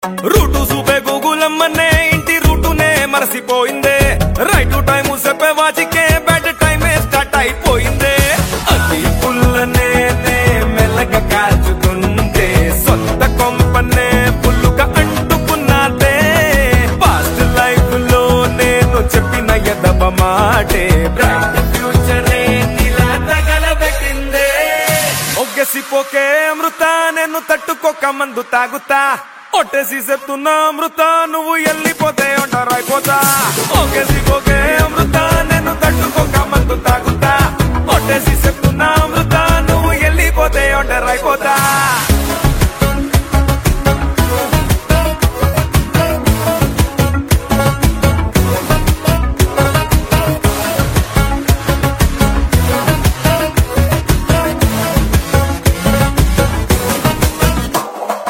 route సూపే గూగులమ్మనే ఇంటి రూటునే మరసిపోయిందే right time చెప్పే వాచికే బ్యాడ్ టైమే స్టార్ట్ అయిపోయిందే అతి పుల్లనే నే మెల్లగా కాల్చుతుంటే సొంత కొంపనే పుల్లుగా అంటుకున్నాదే పాస్ట్ లైఫ్ లో నేను చెప్పిన ఎదవ మాటే బ్రైట్ ఫ్యూచరే నీలా తగలబెట్టిందే ఒగ్గసిపోకే అమృత నేను తట్టుకోక మందు తాగుతా ఒట్టేసి చెప్తున్నా అమృత నువ్వు వెళ్ళిపోతే ఒంటరైపోతా ఒగ్గసిపోకే అమృత నేను తట్టుకోక మందు తాగుతా ఒట్టేసి చెప్తున్నా అమృత నువ్వు వెళ్ళిపోతే ఒంటరైపోతా